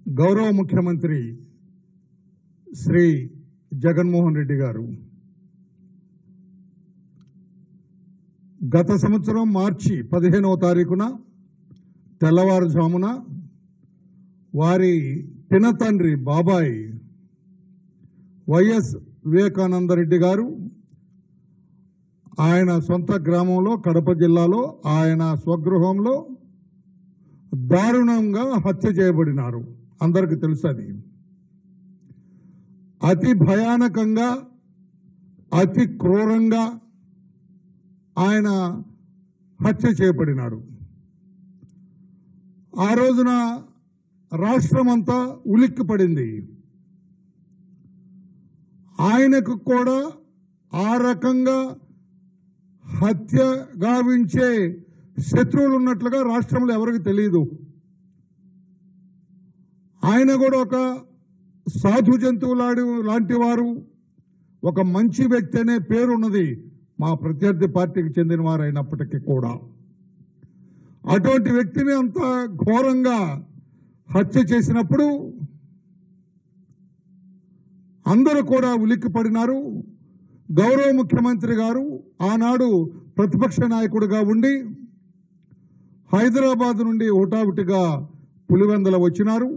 గౌరవ ముఖ్యమంత్రి శ్రీ జగన్మోహన్ రెడ్డి గారు గత సంవత్సరం మార్చి పదిహేనవ తారీఖున తెల్లవారుజామున వారి పినతండ్రి బాబాయ్ వైఎస్ వివేకానందరెడ్డి గారు ఆయన సొంత గ్రామంలో కడప జిల్లాలో ఆయన స్వగృహంలో దారుణంగా హత్య చేయబడినారు అందరికి తెలుసు అది అతి భయానకంగా అతి క్రూరంగా ఆయన హత్య చేయబడినాడు ఆ రోజున రాష్ట్రమంతా ఉలిక్కిపడింది ఆయనకు కూడా ఆ రకంగా హత్య గావించే శత్రువులు ఉన్నట్లుగా రాష్ట్రంలో ఎవరికి తెలియదు ఆయన కూడా ఒక సాధు జంతువులాడి లాంటి వారు ఒక మంచి వ్యక్తి అనే పేరు ఉన్నది మా ప్రత్యర్థి పార్టీకి చెందిన వారు అయినప్పటికీ కూడా అటువంటి వ్యక్తిని అంత ఘోరంగా హత్య చేసినప్పుడు అందరూ కూడా ఉలిక్కిపడినారు గౌరవ ముఖ్యమంత్రి గారు ఆనాడు ప్రతిపక్ష నాయకుడిగా ఉండి హైదరాబాద్ నుండి హుటాహుటిగా పులివెందల వచ్చినారు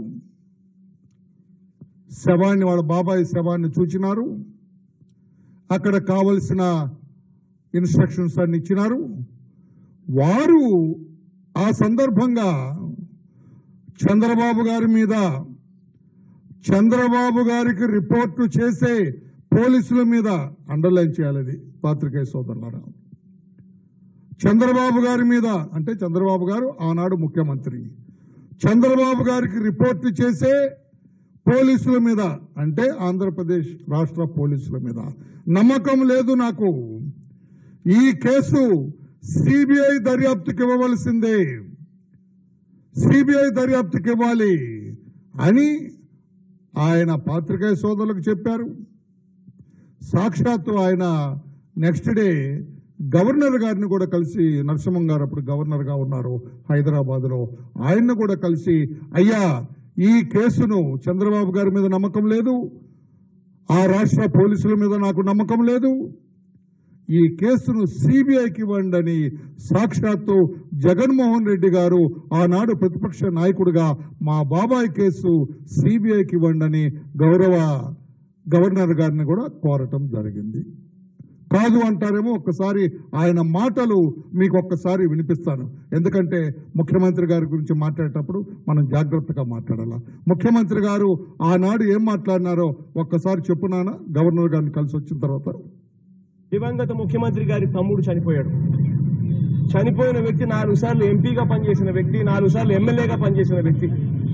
శవాన్ని వాళ్ళ బాబాయ్ శవాన్ని చూచినారు అక్కడ కావలసిన ఇన్స్ట్రక్షన్స్ అన్ని ఇచ్చినారు వారు ఆ సందర్భంగా చంద్రబాబు గారి మీద చంద్రబాబు గారికి రిపోర్టు చేసే పోలీసుల మీద అండర్లైన్ చేయాలి అది పాత్రికేయ సోదరులారా చంద్రబాబు గారి మీద అంటే చంద్రబాబు గారు ఆనాడు ముఖ్యమంత్రి చంద్రబాబు గారికి రిపోర్టు చేసే పోలీసుల మీద అంటే ఆంధ్రప్రదేశ్ రాష్ట్ర పోలీసుల మీద నమ్మకం లేదు నాకు ఈ కేసు సిబిఐ దర్యాప్తుకి ఇవ్వవలసిందే సిబిఐ దర్యాప్తుకి ఇవ్వాలి అని ఆయన పాత్రికేయ సోదరులకు చెప్పారు సాక్షాత్తు ఆయన నెక్స్ట్ డే గవర్నర్ గారిని కూడా కలిసి నరసింహం గారు అప్పుడు గవర్నర్గా ఉన్నారు హైదరాబాద్లో ఆయన్ని కూడా కలిసి అయ్యా ఈ కేసును చంద్రబాబు గారి మీద నమ్మకం లేదు ఆ రాష్ట్ర పోలీసుల మీద నాకు నమ్మకం లేదు ఈ కేసును సిబిఐకి ఇవ్వండి అని సాక్షాత్తు జగన్మోహన్ రెడ్డి గారు ఆనాడు ప్రతిపక్ష నాయకుడిగా మా బాబాయ్ కేసు సిబిఐకి ఇవ్వండి అని గౌరవ గవర్నర్ గారిని కూడా కోరటం జరిగింది కాదు అంటారేమో ఒక్కసారి ఆయన మాటలు మీకు ఒక్కసారి వినిపిస్తాను ఎందుకంటే ముఖ్యమంత్రి గారి గురించి మాట్లాడేటప్పుడు మనం జాగ్రత్తగా మాట్లాడాల ముఖ్యమంత్రి గారు ఆనాడు ఏం మాట్లాడినారో ఒక్కసారి చెప్పునానా గవర్నర్ గారిని కలిసి వచ్చిన తర్వాత దివంగత ముఖ్యమంత్రి గారి తమ్ముడు చనిపోయాడు చనిపోయిన వ్యక్తి నాలుగు సార్లు ఎంపీగా పనిచేసిన వ్యక్తి నాలుగు సార్లు ఎమ్మెల్యేగా పనిచేసిన వ్యక్తి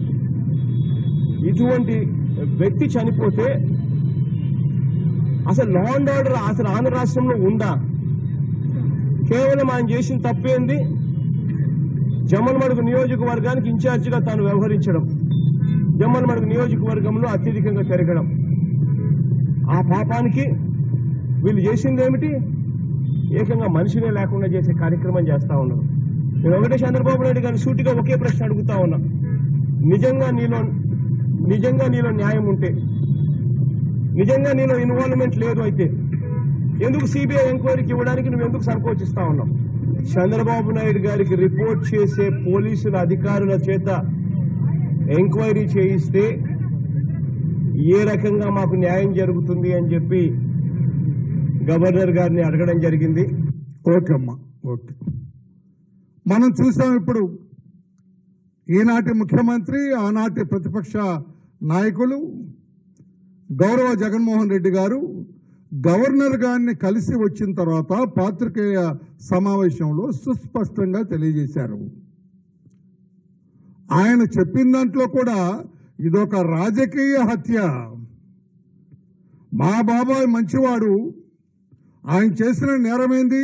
ఇటువంటి వ్యక్తి చనిపోతే అసలు లా అండ్ ఆర్డర్ అసలు ఆంధ్ర రాష్ట్రంలో ఉందా కేవలం ఆయన చేసిన తప్పేంది జమ్మలమడుగు నియోజకవర్గానికి ఇన్ఛార్జిగా తాను వ్యవహరించడం జమ్మలమడుగు నియోజకవర్గంలో అత్యధికంగా పెరగడం ఆ పాపానికి వీళ్ళు చేసింది ఏమిటి ఏకంగా మనిషినే లేకుండా చేసే కార్యక్రమం చేస్తా ఉన్నారు నేను ఒకటే చంద్రబాబు నాయుడు గారిని సూటిగా ఒకే ప్రశ్న అడుగుతా ఉన్నా నిజంగా నీలో నిజంగా నీలో న్యాయం ఉంటే నిజంగా నీలో ఇన్వాల్వ్మెంట్ లేదు అయితే ఎందుకు సిబిఐ ఎంక్వైరీకి ఇవ్వడానికి నువ్వు ఎందుకు సంకోచిస్తా ఉన్నావు చంద్రబాబు నాయుడు గారికి రిపోర్ట్ చేసే పోలీసుల అధికారుల చేత ఎంక్వైరీ చేయిస్తే ఏ రకంగా మాకు న్యాయం జరుగుతుంది అని చెప్పి గవర్నర్ గారిని అడగడం జరిగింది ఓకే అమ్మా ఓకే మనం చూసాం ఇప్పుడు ఈనాటి ముఖ్యమంత్రి ఆనాటి ప్రతిపక్ష నాయకులు గౌరవ జగన్మోహన్ రెడ్డి గారు గవర్నర్ గారిని కలిసి వచ్చిన తర్వాత పాత్రికేయ సమావేశంలో సుస్పష్టంగా తెలియజేశారు ఆయన చెప్పిన దాంట్లో కూడా ఇదొక రాజకీయ హత్య మా బాబాయ్ మంచివాడు ఆయన చేసిన నేరమేంది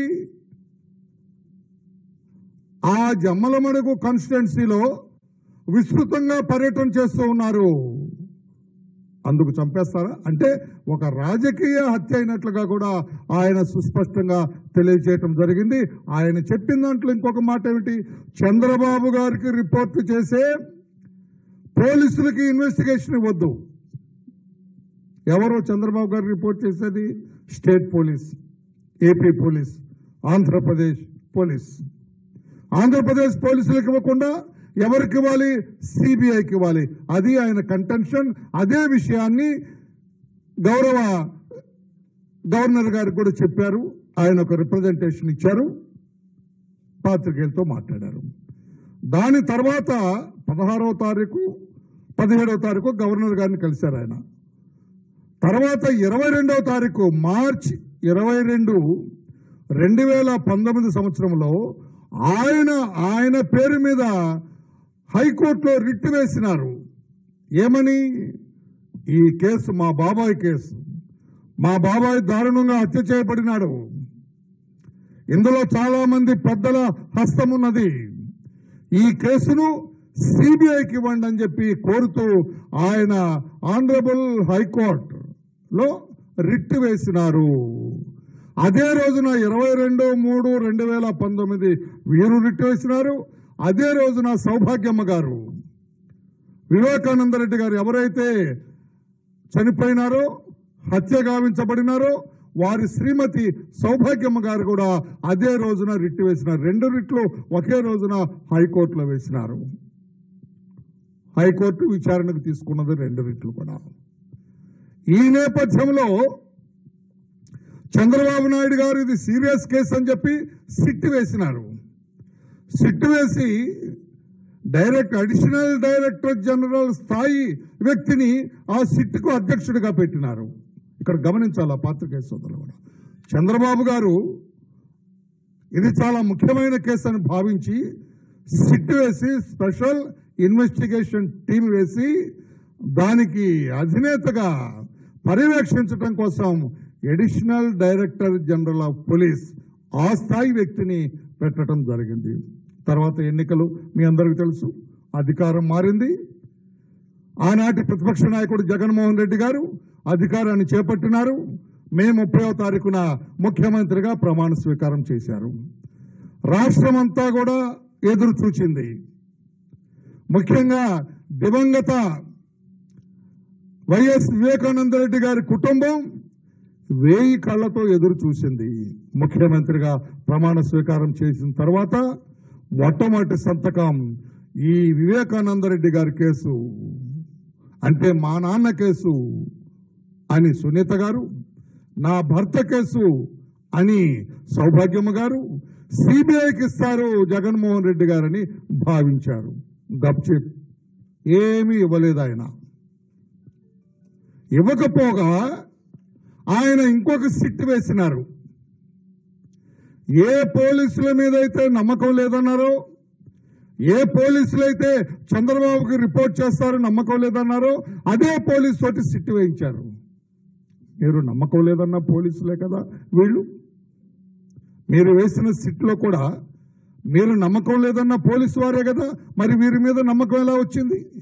ఆ జమ్మలమడుగు కాన్స్టిట్యున్సీలో విస్తృతంగా పర్యటన చేస్తూ ఉన్నారు అందుకు చంపేస్తారా అంటే ఒక రాజకీయ హత్య అయినట్లుగా కూడా ఆయన సుస్పష్టంగా తెలియజేయటం జరిగింది ఆయన చెప్పిన దాంట్లో ఇంకొక మాట ఏమిటి చంద్రబాబు గారికి రిపోర్టు చేసే పోలీసులకి ఇన్వెస్టిగేషన్ ఇవ్వద్దు ఎవరో చంద్రబాబు గారు రిపోర్ట్ చేసేది state police AP police Andhra Pradesh police Andhra Pradesh పోలీసులకు ఇవ్వకుండా ఎవరికి ఇవ్వాలి సిబిఐకి ఇవ్వాలి అది ఆయన కంటెన్షన్ అదే విషయాన్ని గౌరవ గవర్నర్ గారికి కూడా చెప్పారు ఆయన ఒక రిప్రజెంటేషన్ ఇచ్చారు పాత్రికేయులతో మాట్లాడారు దాని తర్వాత పదహారవ తారీఖు పదిహేడవ తారీఖు గవర్నర్ గారిని కలిశారు ఆయన తర్వాత ఇరవై రెండవ తారీఖు మార్చ్ ఇరవై రెండు రెండు వేల పంతొమ్మిది సంవత్సరంలో ఆయన ఆయన పేరు మీద హైకోర్టులో రిట్ వేసినారు ఏమని ఈ కేసు మా బాబాయ్ కేసు మా బాబాయ్ దారుణంగా హత్య చేయబడినాడు ఇందులో చాలా మంది పెద్దల హస్తం ఉన్నది ఈ కేసును సిబిఐకి ఇవ్వండి అని చెప్పి కోరుతూ ఆయన ఆనరబుల్ హైకోర్టులో రిట్ వేసినారు అదే రోజున ఇరవై రెండు మూడు రెండు వేల పంతొమ్మిది వీరు రిట్ వేసినారు అదే రోజున సౌభాగ్యమ్మ గారు వివేకానంద రెడ్డి గారు ఎవరైతే చనిపోయినారో హత్య గావించబడినారో వారి శ్రీమతి సౌభాగ్యమ్మ గారు కూడా అదే రోజున రిట్ వేసినారు రెండు రిట్లు ఒకే రోజున హైకోర్టులో వేసినారు హైకోర్టు విచారణకు తీసుకున్నది రెండు రిట్లు కూడా ఈ నేపథ్యంలో చంద్రబాబు నాయుడు గారు ఇది సీరియస్ కేసు అని చెప్పి సిట్ వేసినారు సిట్ వేసి డైరెక్ట్ అడిషనల్ డైరెక్టర్ జనరల్ స్థాయి వ్యక్తిని ఆ సిట్కు అధ్యక్షుడిగా పెట్టినారు ఇక్కడ గమనించాలి ఆ పాత్రికేయ సోదరులు కూడా చంద్రబాబు గారు ఇది చాలా ముఖ్యమైన కేసు అని భావించి సిట్ వేసి స్పెషల్ ఇన్వెస్టిగేషన్ టీం వేసి దానికి అధినేతగా పర్యవేక్షించడం కోసం additional director general of police ఆ స్థాయి వ్యక్తిని పెట్టడం జరిగింది తర్వాత ఎన్నికలు మీ అందరికీ తెలుసు అధికారం మారింది ఆనాటి ప్రతిపక్ష నాయకుడు జగన్మోహన్ రెడ్డి గారు అధికారాన్ని చేపట్టినారు మే ముప్పైవ తారీఖున ముఖ్యమంత్రిగా ప్రమాణ స్వీకారం చేశారు రాష్ట్రమంతా కూడా ఎదురు చూచింది ముఖ్యంగా దివంగత వైఎస్ వివేకానంద రెడ్డి గారి కుటుంబం వేయి కళ్ళతో ఎదురు చూసింది ముఖ్యమంత్రిగా ప్రమాణ స్వీకారం చేసిన తర్వాత మొట్టమొదటి సంతకం ఈ వివేకానంద రెడ్డి గారి కేసు అంటే మా నాన్న కేసు అని సునీత గారు నా భర్త కేసు అని సౌభాగ్యమ్మ గారు సిబిఐకి ఇస్తారు జగన్మోహన్ రెడ్డి గారని భావించారు గప్చిప్ ఏమీ ఇవ్వలేదు ఆయన ఇవ్వకపోగా ఆయన ఇంకొక సిట్ వేసినారు ఏ పోలీసుల మీద అయితే నమ్మకం లేదన్నారో ఏ పోలీసులు అయితే చంద్రబాబుకి రిపోర్ట్ చేస్తారో నమ్మకం లేదన్నారో అదే పోలీసు తోటి సిట్ వేయించారు మీరు నమ్మకం లేదన్న పోలీసులే కదా వీళ్ళు మీరు వేసిన సిట్లో కూడా మీరు నమ్మకం లేదన్న పోలీసు వారే కదా మరి వీరి మీద నమ్మకం ఎలా వచ్చింది